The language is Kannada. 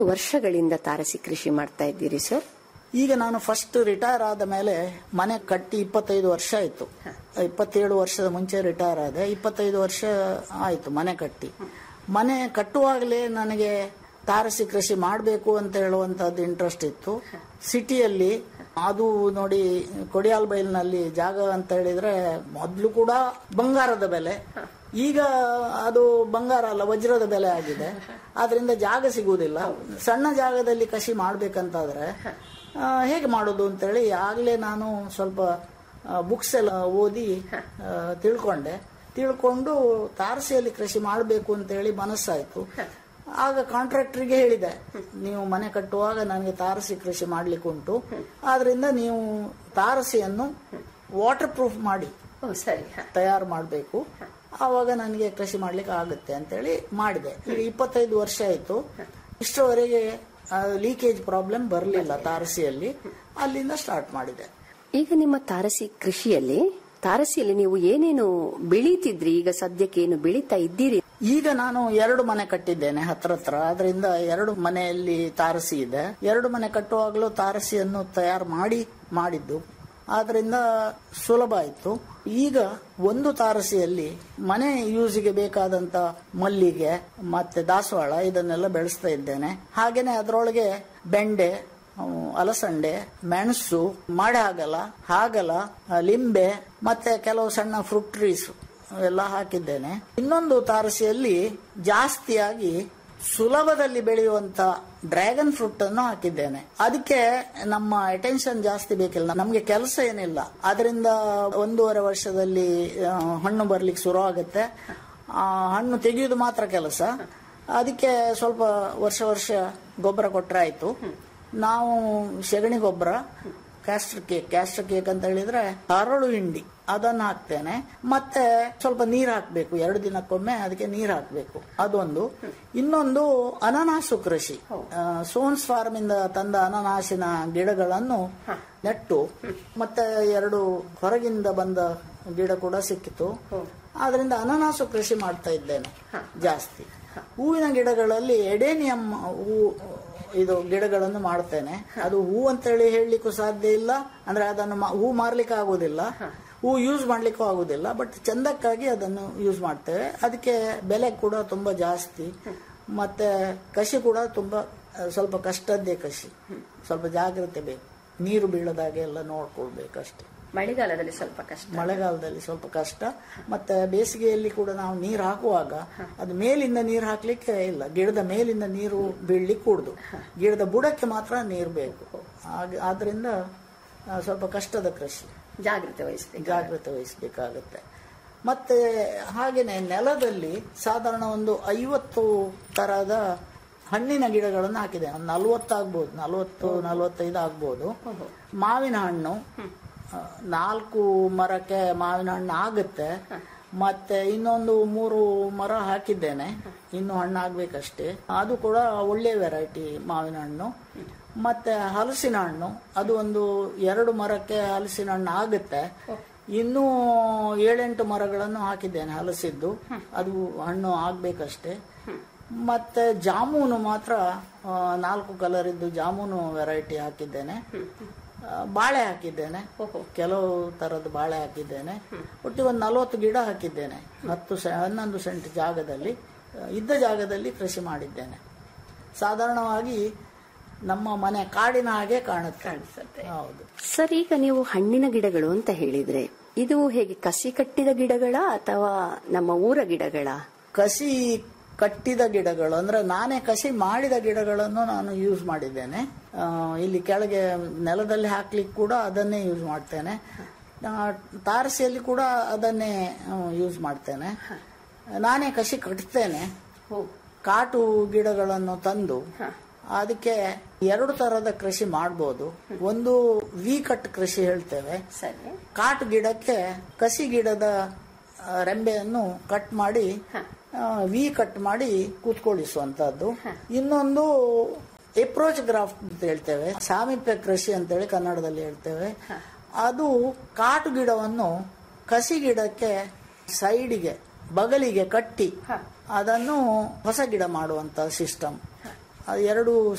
ವರ್ಷಗಳಿಂದ ತಾರಸಿ ಕೃಷಿ ಮಾಡ್ತಾ ಇದ್ದೀರಿ ಸರ್ ಈಗ ನಾನು ಫಸ್ಟ್ ರಿಟೈರ್ ಆದ ಮೇಲೆ ಮನೆ ಕಟ್ಟಿ ಇಪ್ಪತ್ತೈದು ವರ್ಷ ಆಯ್ತು ಇಪ್ಪತ್ತೇಳು ವರ್ಷದ ಮುಂಚೆ ರಿಟೈರ್ ಆದೆ ಇಪ್ಪತ್ತೈದು ವರ್ಷ ಆಯ್ತು ಮನೆ ಕಟ್ಟಿ ಮನೆ ಕಟ್ಟುವಾಗಲೇ ನನಗೆ ತಾರಸಿ ಕೃಷಿ ಮಾಡಬೇಕು ಅಂತ ಹೇಳುವಂತದ್ದು ಇಂಟ್ರೆಸ್ಟ್ ಇತ್ತು ಸಿಟಿಯಲ್ಲಿ ಅದು ನೋಡಿ ಕೊಡಿಯಾಲ್ ಬೈಲ್ನಲ್ಲಿ ಜಾಗ ಅಂತ ಹೇಳಿದ್ರೆ ಮೊದಲು ಕೂಡ ಬಂಗಾರದ ಬೆಲೆ ಈಗ ಅದು ಬಂಗಾರ ಅಲ್ಲ ವಜ್ರದ ಬೆಲೆ ಆಗಿದೆ ಆದ್ರಿಂದ ಜಾಗ ಸಿಗುವುದಿಲ್ಲ ಸಣ್ಣ ಜಾಗದಲ್ಲಿ ಕೃಷಿ ಮಾಡ್ಬೇಕಂತಾದ್ರೆ ಆ, ಹೇಗೆ ಮಾಡೋದು ಅಂತೇಳಿ ಆಗ್ಲೇ ನಾನು ಸ್ವಲ್ಪ ಬುಕ್ಸ್ ಎಲ್ಲ ಓದಿ ಆ, ತಿಳ್ಕೊಂಡೆ ತಿಳ್ಕೊಂಡು ತಾರಸಿಯಲ್ಲಿ ಕೃಷಿ ಮಾಡಬೇಕು ಅಂತೇಳಿ ಮನಸ್ಸಾಯ್ತು ಆಗ ಕಾಂಟ್ರಾಕ್ಟರ್ಗೆ ಹೇಳಿದೆ ನೀವು ಮನೆ ಕಟ್ಟುವಾಗ ನನಗೆ ತಾರಸಿ ಕೃಷಿ ಮಾಡ್ಲಿಕ್ಕೆ ಉಂಟು ಆದ್ರಿಂದ ನೀವು ತಾರಸಿಯನ್ನು ವಾಟರ್ ಪ್ರೂಫ್ ಮಾಡಿ ಓ ಸರಿ ಹ. ತಯಾರು ಮಾಡಬೇಕು ಆವಾಗ ನನಗೆ ಕೃಷಿ ಮಾಡ್ಲಿಕ್ಕೆ ಆಗುತ್ತೆ ಅಂತೇಳಿ ಮಾಡಿದೆ ಈಗ ಇಪ್ಪತ್ತೈದು ವರ್ಷ ಆಯ್ತು ಇಷ್ಟರವರೆಗೆ ಲೀಕೇಜ್ ಪ್ರಾಬ್ಲಮ್ ಬರಲಿಲ್ಲ ತಾರಸಿಯಲ್ಲಿ ಅಲ್ಲಿಂದ ಸ್ಟಾರ್ಟ್ ಮಾಡಿದೆ ಈಗ ನಿಮ್ಮ ತಾರಸಿ ಕೃಷಿಯಲ್ಲಿ ತಾರಸಿಯಲ್ಲಿ ನೀವು ಏನೇನು ಬೆಳೀತಿದ್ರಿ ಈಗ ಸದ್ಯಕ್ಕೆ ಏನು ಬೆಳೀತಾ ಇದ್ದೀರಿ ಈಗ ನಾನು ಎರಡು ಮನೆ ಕಟ್ಟಿದ್ದೇನೆ ಹತ್ರ ಹತ್ರ ಅದರಿಂದ ಎರಡು ಮನೆಯಲ್ಲಿ ತಾರಸಿ ಇದೆ ಎರಡು ಮನೆ ಕಟ್ಟುವಾಗಲೂ ತಾರಸಿಯನ್ನು ತಯಾರು ಮಾಡಿ ಮಾಡಿದ್ದು ಆದ್ರಿಂದ ಸುಲಭ ಆಯ್ತು ಈಗ ಒಂದು ತಾರಸಿಯಲ್ಲಿ ಮನೆ ಯೂಸಿಗೆ ಬೇಕಾದಂತ ಮಲ್ಲಿಗೆ ಮತ್ತೆ ದಾಸವಾಳ ಇದನ್ನೆಲ್ಲ ಬೆಳೆಸ್ತಾ ಇದ್ದೇನೆ ಹಾಗೇನೆ ಅದರೊಳಗೆ ಬೆಂಡೆ ಅಹ್, ಅಲಸಂಡೆ ಮೆಣಸು ಮಾಡಹಾಗಲ ಹಾಗಲ ಅಹ್, ಲಿಂಬೆ ಮತ್ತೆ ಕೆಲವು ಸಣ್ಣ ಫ್ರೂಟ್ ಟ್ರೀಸ್ ಎಲ್ಲ ಹಾಕಿದ್ದೇನೆ ಇನ್ನೊಂದು ತಾರಸಿಯಲ್ಲಿ ಜಾಸ್ತಿಯಾಗಿ ಸುಲಭದಲ್ಲಿ ಬೆಳೆಯುವಂತ ಡ್ರ್ಯಾಗನ್ ಫ್ರೂಟ್ ಅನ್ನು ಹಾಕಿದ್ದೇನೆ ಅದಕ್ಕೆ ನಮ್ಮ ಅಟೆನ್ಷನ್ ಜಾಸ್ತಿ ಬೇಕಿಲ್ಲ ನಮ್ಗೆ ಕೆಲಸ ಏನಿಲ್ಲ ಅದರಿಂದ ಒಂದೂವರೆ ವರ್ಷದಲ್ಲಿ ಆ, ಹಣ್ಣು ಬರ್ಲಿಕ್ಕೆ ಶುರು ಆಗುತ್ತೆ ಆ, ಹಣ್ಣು ತೆಗೆಯುವುದು ಮಾತ್ರ ಕೆಲಸ ಅದಕ್ಕೆ ಸ್ವಲ್ಪ ವರ್ಷ ವರ್ಷ ಗೊಬ್ಬರ ಕೊಟ್ರೆ ಆಯ್ತು ನಾವು ಸೆಗಣಿ ಗೊಬ್ಬರ ಕ್ಯಾಸ್ಟರ್ ಕೇಕ್ ಕ್ಯಾಸ್ಟರ್ ಕೇಕ್ ಅಂತ ಹೇಳಿದ್ರೆ ಹರಳು ಹಿಂಡಿ ಅದನ್ನು ಹಾಕ್ತೇನೆ ಮತ್ತೆ ಸ್ವಲ್ಪ ನೀರು ಹಾಕಬೇಕು ಎರಡು ದಿನಕ್ಕೊಮ್ಮೆ ಅದಕ್ಕೆ ನೀರು ಹಾಕಬೇಕು ಅದೊಂದು ಇನ್ನೊಂದು ಅನನಾಸು ಕೃಷಿ ಆ, ಸೋನ್ಸ್ ಫಾರ್ಮ್ ಇಂದ ತಂದ ಅನನಾಸಿನ ಗಿಡಗಳನ್ನು ನೆಟ್ಟು ಮತ್ತೆ ಎರಡು ಹೊರಗಿಂದ ಬಂದ ಗಿಡ ಕೂಡ ಸಿಕ್ಕಿತು ಆದ್ರಿಂದ ಅನನಾಸು ಕೃಷಿ ಮಾಡ್ತಾ ಇದ್ದೇನೆ ಜಾಸ್ತಿ ಹೂವಿನ ಗಿಡಗಳಲ್ಲಿ ಎಡೇನಿಯಂ ಹೂ ಇದು ಗಿಡಗಳನ್ನು ಮಾಡ್ತೇನೆ ಅದು ಹೂ ಅಂತೇಳಿ ಹೇಳಲಿಕ್ಕೂ ಸಾಧ್ಯ ಇಲ್ಲ ಅಂದ್ರೆ ಅದನ್ನು ಮಾ- ಹೂ ಮಾರ್ಲಿಕ್ಕೆ ಆಗುದಿಲ್ಲ ಹೂ ಯೂಸ್ ಮಾಡ್ಲಿಕ್ಕೂ ಆಗುದಿಲ್ಲ ಬಟ್ ಚಂದಕ್ಕಾಗಿ ಅದನ್ನು ಯೂಸ್ ಮಾಡ್ತೇವೆ ಅದಕ್ಕೆ ಬೆಲೆ ಕೂಡ ತುಂಬಾ ಜಾಸ್ತಿ ಮತ್ತೆ ಕಸಿ ಕೂಡ ತುಂಬಾ ಆ, ಸ್ವಲ್ಪ ಕಷ್ಟದ್ದೇ ಕಸಿ ಸ್ವಲ್ಪ ಜಾಗ್ರತೆ ಬೇಕು ನೀರು ಬೀಳದಾಗೆ ಎಲ್ಲ ನೋಡ್ಕೊಳ್ಬೇಕಷ್ಟೇ ಮಳೆಗಾಲದಲ್ಲಿ ಸ್ವಲ್ಪ ಕಷ್ಟ ಮಳೆಗಾಲದಲ್ಲಿ ಸ್ವಲ್ಪ ಕಷ್ಟ ಮತ್ತೆ ಬೇಸಿಗೆಯಲ್ಲಿ ಕೂಡ ನಾವು ನೀರು ಹಾಕುವಾಗ ಅದು ಮೇಲಿಂದ ನೀರು ಹಾಕ್ಲಿಕ್ಕೆ ಇಲ್ಲ ಗಿಡದ ಮೇಲಿಂದ ನೀರು ಬೀಳ್ಲಿಕ್ಕೆ ಕೂಡುದು ಗಿಡದ ಬುಡಕ್ಕೆ ಮಾತ್ರ ನೀರು ಬೇಕು ಹಾಗೆ ಆದ್ರಿಂದ ಆ, ಸ್ವಲ್ಪ ಕಷ್ಟದ ಕೃಷಿ ಜಾಗ್ರತೆ ವಹಿಸ್ಬೇಕು ಜಾಗ್ರತೆ ವಹಿಸಬೇಕಾಗತ್ತೆ ಮತ್ತೆ ಹಾಗೇನೆ ನೆಲದಲ್ಲಿ ಸಾಧಾರಣ ಒಂದು ಐವತ್ತು ತರಹದ ಹಣ್ಣಿನ ಗಿಡಗಳನ್ನು ಹಾಕಿದೆ ಒಂದು ನಲ್ವತ್ತು ಆಗ್ಬೋದು ನಲ್ವತ್ತು ನಲ್ವತ್ತೈದು ಆಗ್ಬೋದು ಮಾವಿನ ಹಣ್ಣು ಆ, ನಾಲ್ಕು ಮರಕ್ಕೆ ಮಾವಿನ ಹಣ್ಣು ಆಗುತ್ತೆ ಮತ್ತೆ ಇನ್ನೊಂದು ಮೂರು ಮರ ಹಾಕಿದ್ದೇನೆ ಇನ್ನು ಹಣ್ಣು ಆಗ್ಬೇಕಷ್ಟೇ ಅದು ಕೂಡ ಒಳ್ಳೆ ವೆರೈಟಿ ಮಾವಿನ ಹಣ್ಣು ಮತ್ತೆ ಹಲಸಿನ ಹಣ್ಣು ಅದು ಒಂದು ಎರಡು ಮರಕ್ಕೆ ಹಲಸಿನ ಹಣ್ಣು ಆಗುತ್ತೆ ಇನ್ನೂ ಏಳೆಂಟು ಮರಗಳನ್ನು ಹಾಕಿದ್ದೇನೆ ಹಲಸಿದ್ದು ಅದು ಹಣ್ಣು ಆಗ್ಬೇಕಷ್ಟೇ ಮತ್ತೆ ಜಾಮೂನು ಮಾತ್ರ ಆ, ನಾಲ್ಕು ಕಲರ್ ಇದ್ದು ಜಾಮೂನು ವೆರೈಟಿ ಹಾಕಿದ್ದೇನೆ ಆ, ಬಾಳೆ ಹಾಕಿದ್ದೇನೆ ಕೆಲವು ತರದ ಬಾಳೆ ಹಾಕಿದ್ದೇನೆ ಒಟ್ಟು ಒಂದು ನಲವತ್ತು ಗಿಡ ಹಾಕಿದ್ದೇನೆ ಹತ್ತು ಸೆ- ಹನ್ನೊಂದು ಸೆಂಟ್ ಜಾಗದಲ್ಲಿ ಆ, ಇದ್ದ ಜಾಗದಲ್ಲಿ ಕೃಷಿ ಮಾಡಿದ್ದೇನೆ ಸಾಧಾರಣವಾಗಿ ನಮ್ಮ ಮನೆ ಕಾಡಿನ ಹಾಗೆ ಕಾಣುತ್ತೆ ಕಾಣಿಸುತ್ತೆ. ಹೌದು ಸರ್ ಈಗ ನೀವು ಹಣ್ಣಿನ ಗಿಡಗಳು ಅಂತ ಹೇಳಿದ್ರೆ ಇದು ಹೇಗೆ ಕಸಿ ಕಟ್ಟಿದ ಗಿಡಗಳ ಅಥವಾ ನಮ್ಮ ಊರ ಗಿಡಗಳ ಕಸಿ ಕಟ್ಟಿದ ಗಿಡಗಳು ಅಂದ್ರೆ ನಾನೇ ಕಸಿ ಮಾಡಿದ ಗಿಡಗಳನ್ನು ನಾನು ಯೂಸ್ ಮಾಡಿದ್ದೇನೆ ಆ, ಇಲ್ಲಿ ಕೆಳಗೆ ನೆಲದಲ್ಲಿ ಹಾಕ್ಲಿಕ್ಕೆ ಕೂಡ ಅದನ್ನೇ ಯೂಸ್ ಮಾಡ್ತೇನೆ ಆ, ತಾರಸಿಯಲ್ಲಿ ಕೂಡ ಅದನ್ನೇ ಯೂಸ್ ಮಾಡ್ತೇನೆ ನಾನೇ ಕಸಿ ಕಟ್ತೇನೆ ಕಾಟು ಗಿಡಗಳನ್ನು ತಂದು ಅದಕ್ಕೆ ಎರಡು ತರಹದ ಕೃಷಿ ಮಾಡ್ಬೋದು ಒಂದು ವಿ ಕಟ್ ಕೃಷಿ ಹೇಳ್ತೇವೆ ಸರಿ ಕಾಟು ಗಿಡಕ್ಕೆ ಕಸಿ ಗಿಡದ ಆ, ರೆಂಬೆಯನ್ನು ಕಟ್ ಮಾಡಿ ಆ, ವಿ ಕಟ್ ಮಾಡಿ ಕೂತ್ಕೊಳ್ಳಿಸುವಂತಹದ್ದು ಇನ್ನೊಂದು ಎಪ್ರೋಚ್ ಗ್ರಾಫ್ಟ್ ಅಂತ ಹೇಳ್ತೇವೆ ಸಾಮೀಪ್ಯ ಕೃಷಿ ಅಂತೇಳಿ ಕನ್ನಡದಲ್ಲಿ ಹೇಳ್ತೇವೆ ಅದು ಕಾಟು ಗಿಡವನ್ನು ಕಸಿ ಗಿಡಕ್ಕೆ ಸೈಡಿಗೆ ಬಗಲಿಗೆ ಕಟ್ಟಿ ಅದನ್ನು ಹೊಸ ಗಿಡ ಮಾಡುವಂತ ಸಿಸ್ಟಮ್ ಅದು ಎರಡು